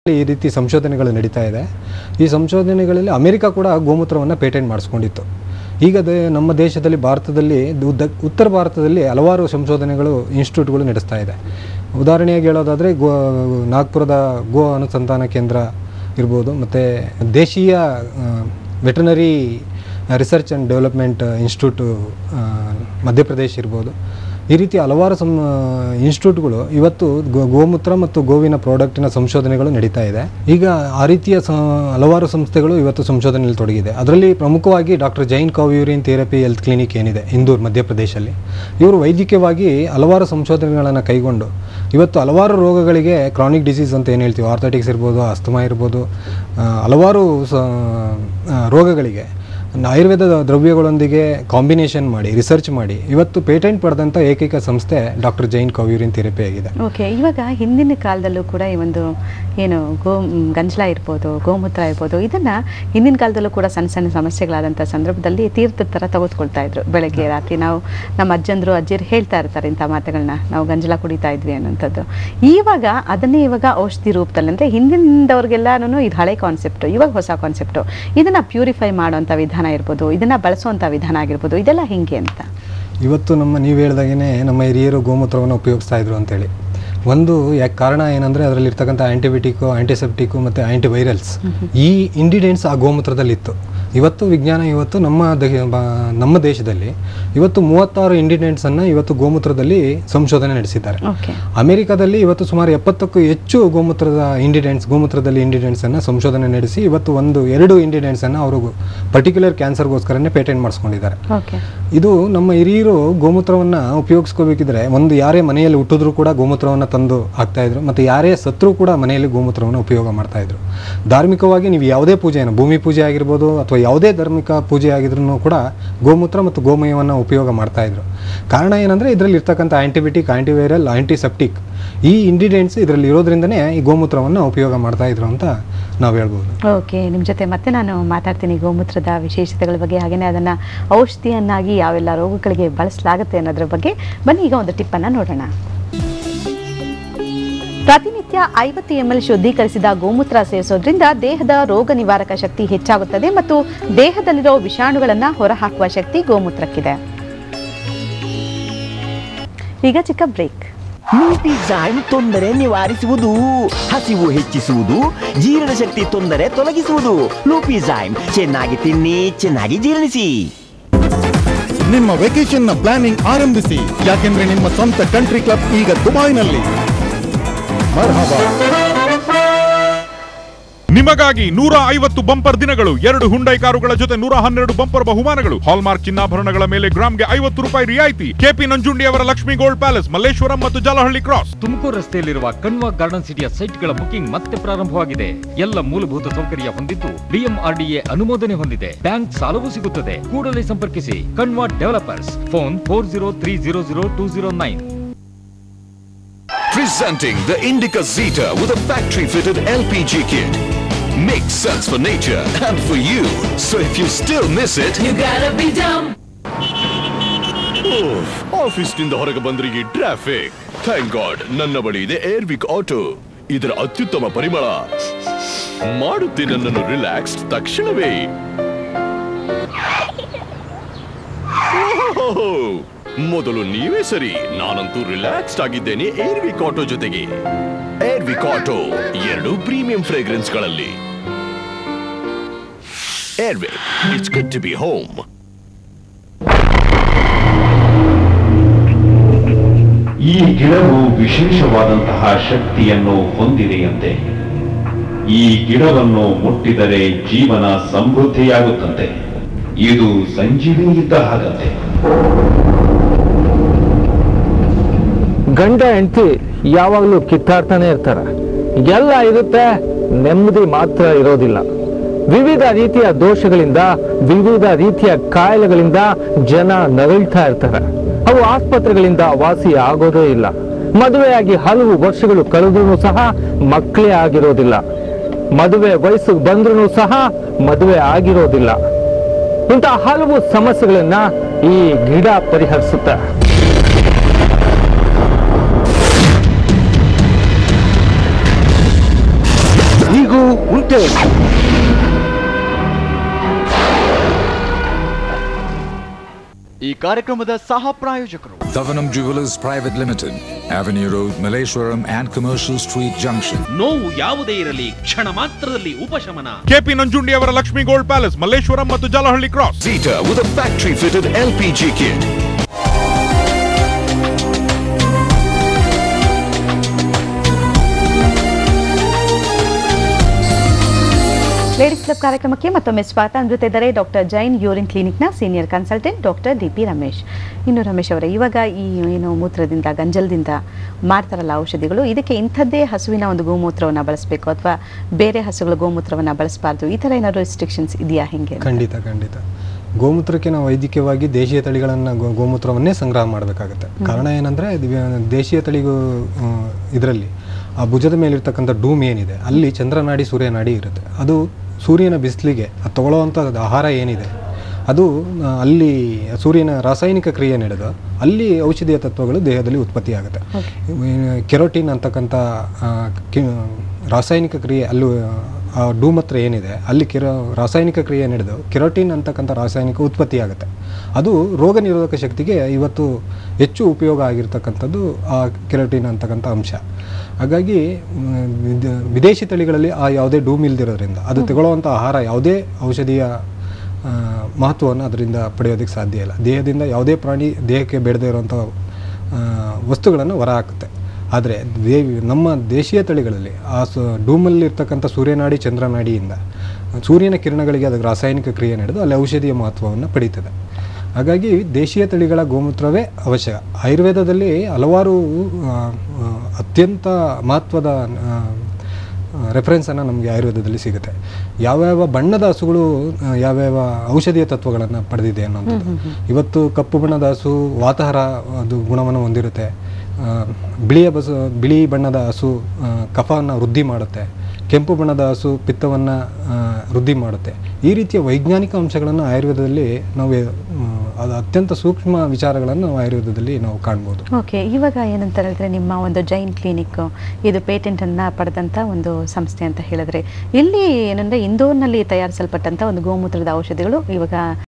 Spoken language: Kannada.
ಈ ರೀತಿ ಸಂಶೋಧನೆಗಳು ನಡೀತಾ ಇದೆ ಈ ಸಂಶೋಧನೆಗಳಲ್ಲಿ ಅಮೆರಿಕ ಕೂಡ ಗೋಮೂತ್ರವನ್ನು ಪೇಟೆಂಟ್ ಮಾಡಿಸ್ಕೊಂಡಿತ್ತು ಈಗ ದೇ ನಮ್ಮ ದೇಶದಲ್ಲಿ ಭಾರತದಲ್ಲಿ ಉದ್ದ ಉತ್ತರ ಭಾರತದಲ್ಲಿ ಹಲವಾರು ಸಂಶೋಧನೆಗಳು ಇನ್ಸ್ಟಿಟ್ಯೂಟ್ಗಳು ನಡೆಸ್ತಾ ಇದೆ ಉದಾಹರಣೆಯಾಗಿ ಹೇಳೋದಾದರೆ ಗೋ ನಾಗ್ಪುರದ ಗೋ ಅನುಸಂಧಾನ ಕೇಂದ್ರ ಇರ್ಬೋದು ಮತ್ತು ದೇಶೀಯ veterinary research and development institute Madhya Pradesh ಇರ್ಬೋದು ಈ ರೀತಿ ಹಲವಾರು ಸಂ ಇನ್ಸ್ಟಿಟ್ಯೂಟ್ಗಳು ಇವತ್ತು ಗೋ ಗೋಮೂತ್ರ ಮತ್ತು ಗೋವಿನ ಪ್ರಾಡಕ್ಟಿನ ಸಂಶೋಧನೆಗಳು ನಡೀತಾ ಇದೆ ಈಗ ಆ ರೀತಿಯ ಸ ಹಲವಾರು ಸಂಸ್ಥೆಗಳು ಇವತ್ತು ಸಂಶೋಧನೆಯಲ್ಲಿ ತೊಡಗಿದೆ ಅದರಲ್ಲಿ ಪ್ರಮುಖವಾಗಿ doctor Jain cow urine therapy health clinic ಏನಿದೆ ಇಂದೂರ್ ಮಧ್ಯಪ್ರದೇಶಲ್ಲಿ ಇವರು ವೈದ್ಯಕೀಯವಾಗಿ ಹಲವಾರು ಸಂಶೋಧನೆಗಳನ್ನು ಕೈಗೊಂಡು ಇವತ್ತು ಹಲವಾರು ರೋಗಗಳಿಗೆ ಕ್ರಾನಿಕ್ ಡಿಸೀಸ್ ಅಂತ ಏನು ಹೇಳ್ತೀವಿ ಆರ್ಥೈಟಿಕ್ಸ್ ಇರ್ಬೋದು ಅಸ್ತಮಾ ಇರ್ಬೋದು ಆ, ಹಲವಾರು ಸ ಆ, ರೋಗಗಳಿಗೆ ಆಯುರ್ವೇದ ದ್ರವ್ಯಗಳೊಂದಿಗೆ ಕಾಂಬಿನೇಷನ್ ಮಾಡಿ ರಿಸರ್ಚ್ ಮಾಡಿ ಇವತ್ತು ಪೇಟೆಂಟ್ ಪಡೆದಂಥ ಏಕೈಕ ಸಂಸ್ಥೆ ಡಾಕ್ಟರ್ ಜೈನ್ ಕವ್ಯೂರಿನ್ ಥೆರಪಿ ಆಗಿದೆ ಓಕೆ ಇವಾಗ ಹಿಂದಿನ ಕಾಲದಲ್ಲೂ ಕೂಡ ಈ ಒಂದು ಏನು ಗೋ ಮ್, ಗಂಜಲ ಇರ್ಬೋದು ಗೋಮೂತ್ರ ಇರ್ಬೋದು ಇದನ್ನ ಹಿಂದಿನ ಕಾಲದಲ್ಲೂ ಕೂಡ ಸಣ್ಣ ಸಣ್ಣ ಸಮಸ್ಯೆಗಳಾದಂಥ ಸಂದರ್ಭದಲ್ಲಿ ತೀರ್ಥದ ಥರ ತೆಗೆದುಕೊಳ್ತಾ ಇದ್ರು ಬೆಳಗ್ಗೆ ರಾತ್ರಿ ನಾವು ನಮ್ಮ ಅಜ್ಜಂದ್ರು ಅಜ್ಜಿರು ಹೇಳ್ತಾ ಇರ್ತಾರೆ ಇಂಥ ಮಾತುಗಳನ್ನ ನಾವು ಗಂಜಲ ಕುಡಿತಾ ಇದ್ವಿ ಅನ್ನೋಂಥದ್ದು ಇವಾಗ ಅದನ್ನೇ ಇವಾಗ ಔಷಧಿ ರೂಪದಲ್ಲಿ ಅಂದರೆ ಹಿಂದಿನದವ್ರಿಗೆಲ್ಲನೂ ಇದು ಹಳೆ ಕಾನ್ಸೆಪ್ಟು ಇವಾಗ ಹೊಸ ಕಾನ್ಸೆಪ್ಟು ಇದನ್ನ ಪ್ಯೂರಿಫೈ ಮಾಡೋಂಥ ವಿಧಾನ ಇರ್ಬೋದು ಇದನ್ನ ಬಳಸುವಂಥ ವಿಧಾನ ಆಗಿರ್ಬೋದು ಇದೆಲ್ಲ ಹಿಂಗೆ ಅಂತ ಇವತ್ತು ನಮ್ಮ ನೀವು ಹೇಳ್ದಾಗೇ ನಮ್ಮ ಹಿರಿಯರು ಗೋಮೂತ್ರವನ್ನು ಉಪಯೋಗಿಸ್ತಾ ಇದ್ರು ಅಂತೇಳಿ ಒಂದು ಯಾಕೆ ಕಾರಣ ಏನಂದರೆ ಅದರಲ್ಲಿರ್ತಕ್ಕಂಥ ಆ್ಯಂಟಿಬಯೋಟಿಕ್ಕು ಆ್ಯಂಟಿಸೆಪ್ಟಿಕ್ಕು ಮತ್ತು ಆ್ಯಂಟಿವೈರಲ್ಸ್ ಈ ಇಂಡಿಡೆಂಟ್ಸ್ ಆ ಗೋಮೂತ್ರದಲ್ಲಿತ್ತು ಇವತ್ತು ವಿಜ್ಞಾನ ಇವತ್ತು ನಮ್ಮ ದೇ- ಬ- ನಮ್ಮ ದೇಶದಲ್ಲಿ ಇವತ್ತು ಮೂವತ್ತಾರು ಇಂಡಿಡೆಂಟ್ಸನ್ನು ಇವತ್ತು ಗೋಮೂತ್ರದಲ್ಲಿ ಸಂಶೋಧನೆ ನಡೆಸಿದ್ದಾರೆ ಓಕೆ ಅಮೆರಿಕದಲ್ಲಿ ಇವತ್ತು ಸುಮಾರು ಎಪ್ಪತ್ತಕ್ಕೂ ಹೆಚ್ಚು ಗೋಮೂತ್ರದ ಇಂಡಿಡೆಂಟ್ಸ್ ಗೋಮೂತ್ರದಲ್ಲಿ ಇಂಡಿಡೆಂಟ್ಸ್ ಅನ್ನು ಸಂಶೋಧನೆ ನಡೆಸಿ ಇವತ್ತು ಒಂದು ಎರಡು ಇಂಡಿಡೆಂಟ್ಸ್ ಅನ್ನು ಅವರು ಪರ್ಟಿಕ್ಯುಲರ್ ಕ್ಯಾನ್ಸರ್ಗೋಸ್ಕರನೇ ಪೇಟೆಂಟ್ ಮಾಡಿಸ್ಕೊಂಡಿದ್ದಾರೆ ಓಕೆ ಇದು ನಮ್ಮ ಹಿರಿಯರು ಗೋಮೂತ್ರವನ್ನು ಉಪಯೋಗಿಸ್ಕೋಬೇಕಿದ್ರೆ ಒಂದು ಯಾರೇ ಮನೆಯಲ್ಲಿ ಹುಟ್ಟಿದ್ರು ಕೂಡ ಗೋಮೂತ್ರವನ್ನು ತಂದು ಹಾಕ್ತಾ ಇದ್ರು ಮತ್ತು ಯಾರೇ ಸತ್ರು ಕೂಡ ಮನೆಯಲ್ಲಿ ಗೋಮೂತ್ರವನ್ನು ಉಪಯೋಗ ಮಾಡ್ತಾ ಇದ್ರು ಧಾರ್ಮಿಕವಾಗಿ ನೀವು ಯಾವುದೇ ಪೂಜೆಯನ್ನು ಭೂಮಿ ಪೂಜೆ ಆಗಿರ್ಬೋದು ಅಥವಾ ಯಾವುದೇ ಧಾರ್ಮಿಕ ಪೂಜೆ ಆಗಿದ್ರು ಕೂಡ ಗೋಮೂತ್ರ ಮತ್ತು ಗೋಮಯವನ್ನು ಉಪಯೋಗ ಮಾಡ್ತಾ ಇದ್ರು ಕಾರಣ ಏನಂದರೆ ಇದರಲ್ಲಿ ಇರ್ತಕ್ಕಂಥ ಆ್ಯಂಟಿಬಯೋಟಿಕ್ ಆ್ಯಂಟಿವೈರಲ್ ಆ್ಯಂಟಿಸೆಪ್ಟಿಕ್ ಈ ಇಂಡಿಡೆಂಟ್ಸ್ ಇದರಲ್ಲಿ ಇರೋದ್ರಿಂದನೇ ಈ ಗೋಮೂತ್ರವನ್ನು ಉಪಯೋಗ ಮಾಡ್ತಾ ಇದ್ರು ಅಂತ ನಾವು ಹೇಳ್ಬೋದು ಓಕೆ ನಿಮ್ಮ ಜೊತೆ ಮತ್ತೆ ನಾನು ಮಾತಾಡ್ತೀನಿ ಗೋಮೂತ್ರದ ವಿಶೇಷತೆಗಳ ಬಗ್ಗೆ ಹಾಗೆಯೇ ಅದನ್ನು ಔಷಧಿಯನ್ನಾಗಿ ಯಾವೆಲ್ಲ ರೋಗಗಳಿಗೆ ಬಳಸಲಾಗುತ್ತೆ ಅನ್ನೋದ್ರ ಬಗ್ಗೆ ಬನ್ನಿ ಈಗ ಒಂದು ಟಿಪ್ಪನ್ನು ನೋಡೋಣ ಪ್ರತಿನಿತ್ಯ ಐವತ್ತು ಎಂ ಎಲ್ ಶುದ್ಧೀಕರಿಸಿದ ಗೋಮೂತ್ರ ಸೇವಿಸೋದ್ರಿಂದ ದೇಹದ ರೋಗ ನಿವಾರಕ ಶಕ್ತಿ ಹೆಚ್ಚಾಗುತ್ತದೆ ಮತ್ತು ದೇಹದಲ್ಲಿರೋ ವಿಷಾಣುಗಳನ್ನು ಹೊರಹಾಕುವ ಶಕ್ತಿ ಗೋಮೂತ್ರಕ್ಕಿದೆ ಈಗ ಚಿಕ್ಕ ಬ್ರೇಕ್ ನ್ಯೂಟಿಸೈಮ್ ತೊಂದರೆ ನಿವಾರಿಸುವುದು ಹಸಿವು ಹೆಚ್ಚಿಸುವುದು ಜೀರ್ಣಶಕ್ತಿ ತೊಂದರೆ ತೊಲಗಿಸುವುದು ಲೂಪಿಸೈಮ್ ಚೆನ್ನಾಗಿ ತಿನ್ನಿ ಚೆನ್ನಾಗಿ ಜೀರ್ಣಿಸಿ ನಿಮ್ಮ ವೆಕೇಶನ್ ನ ಪ್ಲಾನಿಂಗ್ ಆರಂಭಿಸಿ ಯಾಕೆಂದ್ರೆ ನಿಮ್ಮ ಸ್ವಂತ ಕಂಟ್ರಿ ಕ್ಲಬ್ ಈಗ ದುಬೈನಲ್ಲಿ ಮರ್ಹಬಾ ನಿಮಗಾಗಿ ನೂರ ಐವತ್ತು ಬಂಪರ್ ದಿನಗಳು ಎರಡು ಹುಂಡೈ ಕಾರುಗಳ ಜೊತೆ ನೂರ ಹನ್ನೆರಡು ಬಂಪರ್ ಬಹುಮಾನಗಳು ಹಾಲ್ಮಾರ್ಕ್ ಚಿನ್ನಾಭರಣಗಳ ಮೇಲೆ ಗ್ರಾಮ್ಗೆ ಐವತ್ತು ರೂಪಾಯಿ ರಿಯಾಯಿತಿ ಕೆಪಿ ನಂಜುಂಡಿ ಅವರ ಲಕ್ಷ್ಮಿ ಗೋಲ್ಡ್ ಪ್ಯಾಲೇಸ್ ಮಲ್ಲೇಶ್ವರಂ ಮತ್ತು ಜಲಹಳ್ಳಿ ಕ್ರಾಸ್ ತುಮಕೂರು ರಸ್ತೆಯಲ್ಲಿರುವ ಕಣ್ವ ಗಾರ್ಡನ್ ಸಿಟಿಯ ಸೈಟ್ಗಳ ಬುಕಿಂಗ್ ಮತ್ತೆ ಪ್ರಾರಂಭವಾಗಿದೆ ಎಲ್ಲ ಮೂಲಭೂತ ಸೌಕರ್ಯ ಹೊಂದಿದ್ದು ಡಿಎಂಆರ್ಡಿಎ ಅನುಮೋದನೆ ಹೊಂದಿದೆ ಬ್ಯಾಂಕ್ ಸಾಲವೂ ಸಿಗುತ್ತದೆ ಕೂಡಲೇ ಸಂಪರ್ಕಿಸಿ Kanva developers phone four zero three zero zero two zero nine Presenting the Indica Zeta with a factory fitted LPG kit. Makes sense for nature and for you. So if you still miss it, you gotta be dumb. ಆಫೀಸ್ನಿಂದ ಹೊರಗೆ ಬಂದ್ರೆ ಈ ಟ್ರಾಫಿಕ್ ಥ್ಯಾಂಕ್ ಗಾಡ್ ನನ್ನ ಬಳಿ ಇದೆ ಏರ್ವಿಕ್ ಆಟೋ ಇದರ ಅತ್ಯುತ್ತಮ ಪರಿಮಳ ಮಾಡುತ್ತೆ ನನ್ನನ್ನು ರಿಲ್ಯಾಕ್ಸ್ ತಕ್ಷಣವೇ ಓಹೋ, ಮೊದಲು ನೀವೇ ಸರಿ ನಾನಂತೂ ರಿಲ್ಯಾಕ್ಸ್ಡ್ ಆಗಿದ್ದೇನೆ ಏರ್ವಿಕ್ ಆಟೋ ಜೊತೆಗೆ ಏರ್ವಿಕ್ ಆಟೋ ಎರಡು ಪ್ರೀಮಿಯಂ ಫ್ರೇಗ್ರೆನ್ಸ್ ಗಳಲ್ಲಿ Airwick it's good to be home ಈ ಗಿಡವು ವಿಶೇಷವಾದಂತಹ ಶಕ್ತಿಯನ್ನು ಹೊಂದಿದೆಯಂತೆ ಈ ಗಿಡವನ್ನು ಮುಟ್ಟಿದರೆ ಜೀವನ ಸಮೃದ್ಧಿಯಾಗುತ್ತಂತೆ ಇದು ಸಂಜೀವಿನಿ ಇದ್ದ ಹಾಗಂತೆ ಗಂಡ ಹೆಂಡತಿ ಯಾವಾಗಲೂ ಕಿತ್ತಾಡ್ತಾನೆ ಇರ್ತಾರೆ ಎಲ್ಲ ಇರುತ್ತೆ ನೆಮ್ಮದಿ ಮಾತ್ರ ಇರೋದಿಲ್ಲ ವಿವಿಧ ರೀತಿಯ ದೋಷಗಳಿಂದ ವಿವಿಧ ರೀತಿಯ ಕಾಯಿಲೆಗಳಿಂದ ಜನ ನರಳ್ತಾ ಇರ್ತಾರೆ ಅವು ಆಸ್ಪತ್ರೆಗಳಿಂದ ವಾಸಿ ಆಗೋದೇ ಇಲ್ಲ ಮದುವೆಯಾಗಿ ಹಲವು ವರ್ಷಗಳು ಕಳೆದ್ರೂ ಸಹ ಮಕ್ಕಳೇ ಆಗಿರೋದಿಲ್ಲ ಮದುವೆ ವಯಸ್ಸಿಗೆ ಬಂದ್ರೂ ಸಹ ಮದುವೆ ಆಗಿರೋದಿಲ್ಲ ಇಂಥ ಹಲವು ಸಮಸ್ಯೆಗಳನ್ನ ಈ ಗಿಡ ಪರಿಹರಿಸುತ್ತೆ ಉಂಟೆ ಈ ಕಾರ್ಯಕ್ರಮದ ಸಹ ಪ್ರಾಯೋಜಕರು Davanam Jewelers Private Limited, Avenue Road, Malleshwaram and Commercial Street Junction. ನೋವು ಯಾವುದೇ ಇರಲಿ ಕ್ಷಣ ಮಾತ್ರದಲ್ಲಿ ಉಪಶಮನ ಕೆಪಿ ನಂಜುಂಡಿ ಅವರ ಲಕ್ಷ್ಮಿ ಗೋಲ್ಡ್ ಪ್ಯಾಲೇಸ್ ಮಲ್ಲೇಶ್ವರಂ ಮತ್ತು Jalahalli cross Zeta with a factory fitted LPG kit. Ladies club ಕಾರ್ಯಕ್ರಮಕ್ಕೆ ಮತ್ತೊಮ್ಮೆ ಸ್ವಾಗತ ನಮ್ಮ ಜೊತೆ ಇದ್ದಾರೆ ಡಾಕ್ಟರ್ ಜೈನ್ ಯೂರಿನ್ ಕ್ಲಿನಿಕ್ನ senior consultant doctor D P Ramesh ಇನ್ನು ರಮೇಶ್ ಅವರೇ ಇವಾಗ ಈ ಏನು ಮೂತ್ರದಿಂದ ಗಂಜಲದಿಂದ ಮಾಡ್ತಾರಲ್ಲ ಔಷಧಿಗಳು ಇದಕ್ಕೆ ಇಂಥದ್ದೇ ಹಸುವಿನ ಒಂದು ಗೋಮೂತ್ರವನ್ನು ಬಳಸಬೇಕು ಅಥವಾ ಬೇರೆ ಹಸುಗಳ ಗೋಮೂತ್ರವನ್ನು ಬಳಸಬಾರ್ದು ಈ ಥರ ಏನಾದ್ರು ರಿಸ್ಟ್ರಿಕ್ಷನ್ಸ್ ಇದೆಯಾ ಹೆಂಗೆ ಖಂಡಿತ ಖಂಡಿತ ಗೋಮೂತ್ರಕ್ಕೆ ನಾವು ವೈದ್ಯಕೀಯವಾಗಿ ದೇಶೀಯ ತಳಿಗಳನ್ನು ಗೋ ಗೋಮೂತ್ರವನ್ನೇ ಸಂಗ್ರಹ ಮಾಡಬೇಕಾಗುತ್ತೆ ಕಾರಣ ಏನಂದರೆ ದೇಶೀಯ ತಳಿಗೂ ಇದರಲ್ಲಿ ಆ ಭುಜದ ಮೇಲಿರ್ತಕ್ಕಂಥ ಡೂಮ್ ಏನಿದೆ ಅಲ್ಲಿ ಚಂದ್ರನಾಡಿ ಸೂರ್ಯನಾಡಿ ಇರುತ್ತೆ ಅದು ಸೂರ್ಯನ ಬಿಸಿಲಿಗೆ ಅದು ತಗೊಳ್ಳೋವಂಥ ಆಹಾರ ಏನಿದೆ ಅದು ಆ, ಅಲ್ಲಿ ಸೂರ್ಯನ ರಾಸಾಯನಿಕ ಕ್ರಿಯೆ ನಡೆದು ಅಲ್ಲಿ ಔಷಧೀಯ ತತ್ವಗಳು ದೇಹದಲ್ಲಿ ಉತ್ಪತ್ತಿಯಾಗುತ್ತೆ ಕೆರೋಟಿನ್ ಅಂತಕ್ಕಂಥ ಆ, ಕಿ- ರಾಸಾಯನಿಕ ಕ್ರಿಯೆ ಅಲ್ಲೂ ಆ ಡೂಮ್ ಹತ್ರ ಏನಿದೆ ಅಲ್ಲಿ ಕೆರೋ ರಾಸಾಯನಿಕ ಕ್ರಿಯೆ ನಡೆದು ಕೆರೋಟಿನ್ ಅಂತಕ್ಕಂಥ ರಾಸಾಯನಿಕ ಉತ್ಪತ್ತಿ ಆಗುತ್ತೆ ಅದು ರೋಗ ನಿರೋಧಕ ಶಕ್ತಿಗೆ ಇವತ್ತು ಹೆಚ್ಚು ಉಪಯೋಗ ಆಗಿರ್ತಕ್ಕಂಥದ್ದು ಆ ಕೆರೋಟಿನ್ ಅಂತಕ್ಕಂಥ ಅಂಶ ಹಾಗಾಗಿ ಮ್, ವಿದ- ವಿದೇಶಿ ತಳಿಗಳಲ್ಲಿ ಆ ಯಾವುದೇ ಡೂಮ್ ಇಲ್ದಿರೋದ್ರಿಂದ ಅದು ತಗೊಳ್ಳುವಂಥ ಆಹಾರ ಯಾವುದೇ ಔಷಧಿಯ ಆ, ಮಹತ್ವವನ್ನು ಅದರಿಂದ ಪಡೆಯೋದಕ್ಕೆ ಸಾಧ್ಯ ಇಲ್ಲ ದೇಹದಿಂದ ಯಾವುದೇ ಪ್ರಾಣಿ ದೇಹಕ್ಕೆ ಬೇಡದೇ ಇರುವಂಥ ವಸ್ತುಗಳನ್ನು ಹೊರಹಾಕುತ್ತೆ ಆದರೆ ದೇವಿ ನಮ್ಮ ದೇಶೀಯ ತಳಿಗಳಲ್ಲಿ ಆ ಸ ಡೂಮಲ್ಲಿ ಇರ್ತಕ್ಕಂಥ ಸೂರ್ಯನಾಡಿ ಚಂದ್ರನಾಡಿಯಿಂದ ಸೂರ್ಯನ ಕಿರಣಗಳಿಗೆ ಅದಕ್ಕೆ ರಾಸಾಯನಿಕ ಕ್ರಿಯೆ ನಡೆದು ಅಲ್ಲಿ ಔಷಧಿಯ ಮಹತ್ವವನ್ನು ಪಡೀತದೆ ಹಾಗಾಗಿ ದೇಶೀಯ ತಳಿಗಳ ಗೋಮೂತ್ರವೇ ಅವಶ್ಯಕ ಆಯುರ್ವೇದದಲ್ಲಿ ಹಲವಾರು ಆ, ಆ, ಅತ್ಯಂತ ಮಹತ್ವದ ಆ, ರೆಫರೆನ್ಸನ್ನು ನಮಗೆ ಆಯುರ್ವೇದದಲ್ಲಿ ಸಿಗುತ್ತೆ ಯಾವ್ಯಾವ ಬಣ್ಣದ ಹಸುಗಳು ಆ, ಯಾವ್ಯಾವ ಔಷಧೀಯ ತತ್ವಗಳನ್ನು ಪಡೆದಿದೆ ಅನ್ನೋಂಥದ್ದು ಇವತ್ತು ಕಪ್ಪು ಬಣ್ಣದ ಹಸು ವಾತಾಹಾರ ಅದು ಗುಣವನ್ನು ಹೊಂದಿರುತ್ತೆ ಆ, ಬಿಳಿಯ ಬಸು ಬಿಳಿ ಬಣ್ಣದ ಹಸು ಆ, ಕಫವನ್ನು ವೃದ್ಧಿ ಮಾಡುತ್ತೆ ಕೆಂಪು ಬಣ್ಣದ ಹಸು ಪಿತ್ತವನ್ನು ವೃದ್ಧಿ ಮಾಡುತ್ತೆ ಈ ರೀತಿಯ ವೈಜ್ಞಾನಿಕ ಅಂಶಗಳನ್ನು ಆಯುರ್ವೇದದಲ್ಲಿ ನಾವು ಆ, ಅದು ಅತ್ಯಂತ ಸೂಕ್ಷ್ಮ ವಿಚಾರಗಳನ್ನು ನಾವು ಆಯುರ್ವೇದದಲ್ಲಿ ನಾವು ಕಾಣ್ಬೋದು ಓಕೆ ಇವಾಗ ಏನಂತ ಹೇಳಿದ್ರೆ ನಿಮ್ಮ ಒಂದು ಜೈನ್ ಕ್ಲಿನಿಕ್ ಇದು ಪೇಟೆಂಟ್ ಅನ್ನ ಪಡೆದಂತ ಒಂದು ಸಂಸ್ಥೆ ಅಂತ ಹೇಳಿದ್ರೆ ಇಲ್ಲಿ ಏನಂದ್ರೆ ಇಂದೋರ್ನಲ್ಲಿ ತಯಾರಿಸಲ್ಪಟ್ಟಂತ ಒಂದು ಗೋಮೂತ್ರದ ಔಷಧಿಗಳು ಇವಾಗ